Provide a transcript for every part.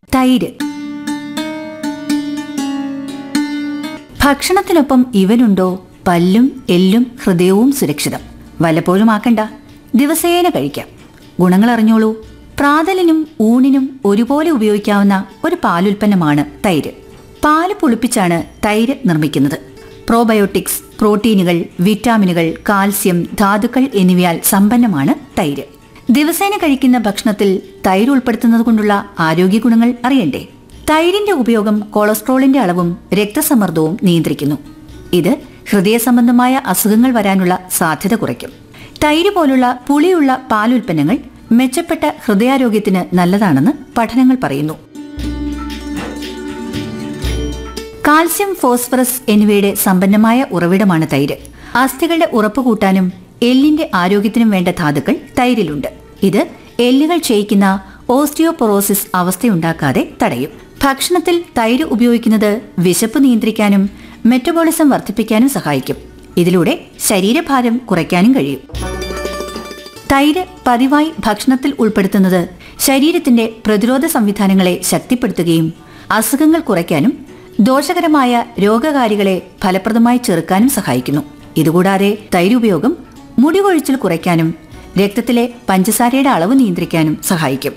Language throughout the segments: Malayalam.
തൈര് ഭക്ഷണത്തിനൊപ്പം ഇവനുണ്ടോ പല്ലും എല്ലും ഹൃദയവും സുരക്ഷിതം വല്ലപ്പോഴും ആക്കണ്ട ദിവസേന കഴിക്കാം ഗുണങ്ങൾ അറിഞ്ഞോളൂ പ്രാതലിനും ഊണിനും ഒരുപോലെ ഉപയോഗിക്കാവുന്ന ഒരു പാലുൽപ്പന്നമാണ് തൈര് പാല് പുളിപ്പിച്ചാണ് തൈര് നിർമ്മിക്കുന്നത് പ്രോബയോട്ടിക്സ് പ്രോട്ടീനുകൾ വിറ്റാമിനുകൾ കാൽസ്യം ധാതുക്കൾ എന്നിവയാൽ സമ്പന്നമാണ് തൈര് ദിവസേന കഴിക്കുന്ന ഭക്ഷണത്തിൽ തൈര് ഉൾപ്പെടുത്തുന്നത് കൊണ്ടുള്ള ആരോഗ്യ ഗുണങ്ങൾ അറിയണ്ടേ തൈരിന്റെ ഉപയോഗം കൊളസ്ട്രോളിന്റെ അളവും രക്തസമ്മർദ്ദവും നിയന്ത്രിക്കുന്നു ഇത് ഹൃദയ സംബന്ധമായ അസുഖങ്ങൾ വരാനുള്ള സാധ്യത കുറയ്ക്കും തൈര് പോലുള്ള പുളിയുള്ള പാലുൽപ്പന്നങ്ങൾ മെച്ചപ്പെട്ട ഹൃദയാരോഗ്യത്തിന് നല്ലതാണെന്ന് പഠനങ്ങൾ പറയുന്നു കാൽസ്യം ഫോസ്ഫറസ് എന്നിവയുടെ സമ്പന്നമായ ഉറവിടമാണ് തൈര് അസ്ഥികളുടെ ഉറപ്പ് കൂട്ടാനും എല്ലിന്റെ ആരോഗ്യത്തിനും വേണ്ട ധാതുക്കൾ തൈരിലുണ്ട് ഇത് എല്ലുകൾ ക്ഷയിക്കുന്ന ഓസ്റ്റിയോപൊറോസിസ് അവസ്ഥയുണ്ടാക്കാതെ തടയും ഭക്ഷണത്തിൽ തൈര് ഉപയോഗിക്കുന്നത് വിശപ്പ് നിയന്ത്രിക്കാനും മെറ്റബോളിസം വർദ്ധിപ്പിക്കാനും സഹായിക്കും ഇതിലൂടെ ശരീരഭാരം കുറയ്ക്കാനും കഴിയും തൈര് പതിവായി ഭക്ഷണത്തിൽ ഉൾപ്പെടുത്തുന്നത് ശരീരത്തിന്റെ പ്രതിരോധ സംവിധാനങ്ങളെ ശക്തിപ്പെടുത്തുകയും അസുഖങ്ങൾ കുറയ്ക്കാനും ദോഷകരമായ രോഗകാരികളെ ഫലപ്രദമായി ചെറുക്കാനും സഹായിക്കുന്നു ഇതുകൂടാതെ തൈര് ഉപയോഗം മുടി കൊഴിച്ചിൽ കുറയ്ക്കാനും രക്തത്തിലെ പഞ്ചസാരയുടെ അളവ് നിയന്ത്രിക്കാനും സഹായിക്കും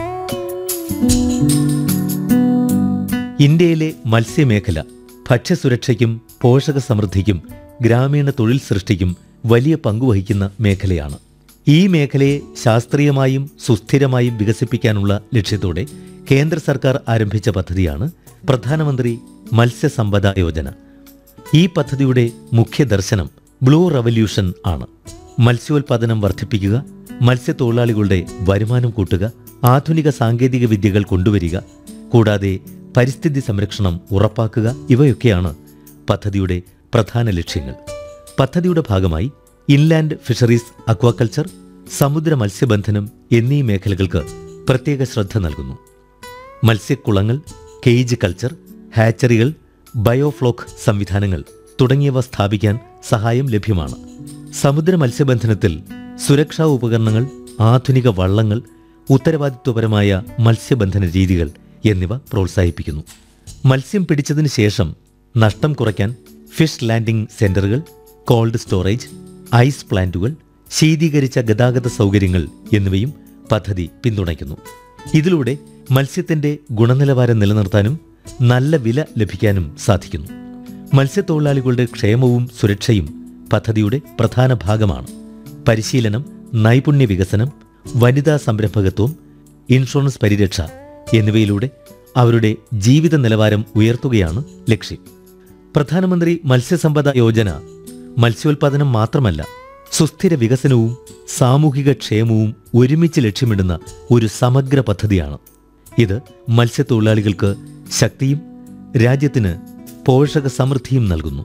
ഇന്ത്യയിലെ മത്സ്യമേഖല ഭക്ഷ്യസുരക്ഷയ്ക്കും പോഷക സമൃദ്ധിക്കും ഗ്രാമീണ തൊഴിൽ സൃഷ്ടിക്കും വലിയ പങ്കുവഹിക്കുന്ന മേഖലയാണ് ഈ മേഖലയെ ശാസ്ത്രീയമായും സുസ്ഥിരമായും വികസിപ്പിക്കാനുള്ള ലക്ഷ്യത്തോടെ കേന്ദ്ര സർക്കാർ ആരംഭിച്ച പദ്ധതിയാണ് പ്രധാനമന്ത്രി മത്സ്യസമ്പദ യോജന ഈ പദ്ധതിയുടെ മുഖ്യ ദർശനം ബ്ലൂ റവല്യൂഷൻ ആണ് മത്സ്യോൽപാദനം വർദ്ധിപ്പിക്കുക മത്സ്യത്തൊഴിലാളികളുടെ വരുമാനം കൂട്ടുക ആധുനിക സാങ്കേതിക വിദ്യകൾ കൊണ്ടുവരിക കൂടാതെ പരിസ്ഥിതി സംരക്ഷണം ഉറപ്പാക്കുക ഇവയൊക്കെയാണ് പദ്ധതിയുടെ പ്രധാന ലക്ഷ്യങ്ങൾ പദ്ധതിയുടെ ഭാഗമായി ഇൻലാൻഡ് ഫിഷറീസ് അക്വാകൾച്ചർ സമുദ്ര മത്സ്യബന്ധനം എന്നീ മേഖലകൾക്ക് പ്രത്യേക ശ്രദ്ധ നൽകുന്നു മത്സ്യക്കുളങ്ങൾ കേജ് കൾച്ചർ ഹാച്ചറികൾ ബയോഫ്ലോക്ക് സംവിധാനങ്ങൾ തുടങ്ങിയവ സ്ഥാപിക്കാൻ സഹായം ലഭ്യമാണ് സമുദ്ര മത്സ്യബന്ധനത്തിൽ സുരക്ഷാ ഉപകരണങ്ങൾ ആധുനിക വള്ളങ്ങൾ ഉത്തരവാദിത്വപരമായ മത്സ്യബന്ധന രീതികൾ എന്നിവ പ്രോത്സാഹിപ്പിക്കുന്നു മത്സ്യം പിടിച്ചതിന് ശേഷം നഷ്ടം കുറയ്ക്കാൻ ഫിഷ് ലാൻഡിംഗ് സെന്ററുകൾ കോൾഡ് സ്റ്റോറേജ് ഐസ് പ്ലാന്റുകൾ ശീതീകരിച്ച ഗതാഗത സൗകര്യങ്ങൾ എന്നിവയും പദ്ധതി പിന്തുണയ്ക്കുന്നു ഇതിലൂടെ മത്സ്യത്തിന്റെ ഗുണനിലവാരം നിലനിർത്താനും നല്ല വില ലഭിക്കാനും സാധിക്കുന്നു മത്സ്യത്തൊഴിലാളികളുടെ ക്ഷേമവും സുരക്ഷയും പദ്ധതിയുടെ പ്രധാന ഭാഗമാണ് പരിശീലനം നൈപുണ്യ വികസനം വനിതാ സംരംഭകത്വം ഇൻഷുറൻസ് പരിരക്ഷ എന്നിവയിലൂടെ അവരുടെ ജീവിത നിലവാരം ഉയർത്തുകയാണ് ലക്ഷ്യം പ്രധാനമന്ത്രി മത്സ്യസമ്പദ യോജന മത്സ്യോൽപാദനം മാത്രമല്ല സുസ്ഥിര വികസനവും സാമൂഹിക ക്ഷേമവും ഒരുമിച്ച് ലക്ഷ്യമിടുന്ന ഒരു സമഗ്ര പദ്ധതിയാണ് ഇത് മത്സ്യത്തൊഴിലാളികൾക്ക് ശക്തിയും രാജ്യത്തിന് പോഷക സമൃദ്ധിയും നൽകുന്നു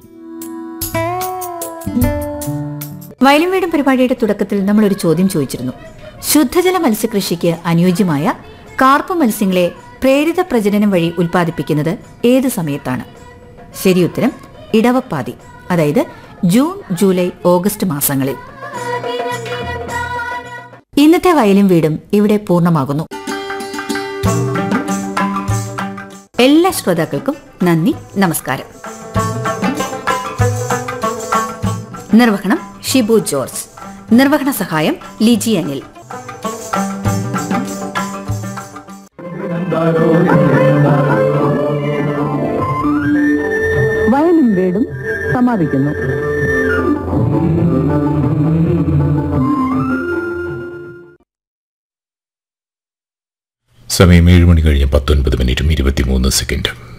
വയലും വീടും പരിപാടിയുടെ തുടക്കത്തിൽ നമ്മൾ ഒരു ചോദ്യം ചോദിച്ചിരുന്നു ശുദ്ധജല മത്സ്യകൃഷിക്ക് അനുയോജ്യമായ കാർപ്പ് മത്സ്യങ്ങളെ പ്രേരിത പ്രജനനം വഴി ഉൽപ്പാദിപ്പിക്കുന്നത് ഏത് സമയത്താണ് ശരി ഉത്തരം ഇടവപ്പാതി അതായത് ജൂൺ ജൂലൈ ഓഗസ്റ്റ് മാസങ്ങളിൽ ഇന്നത്തെ വയലും വീടും ഇവിടെ പൂർണ്ണമാകുന്നു എല്ലാ ശ്രോതാക്കൾക്കും നന്ദി നമസ്കാരം നിർവഹണം ഷിബു ജോർജ് നിർവഹണ സഹായം ലിജി അനിൽ വയലും വീടും സമാപിക്കുന്നു സമയം ഏഴ് മണി കഴിഞ്ഞ് പത്തൊൻപത് മിനിറ്റും ഇരുപത്തിമൂന്ന് സെക്കൻഡ്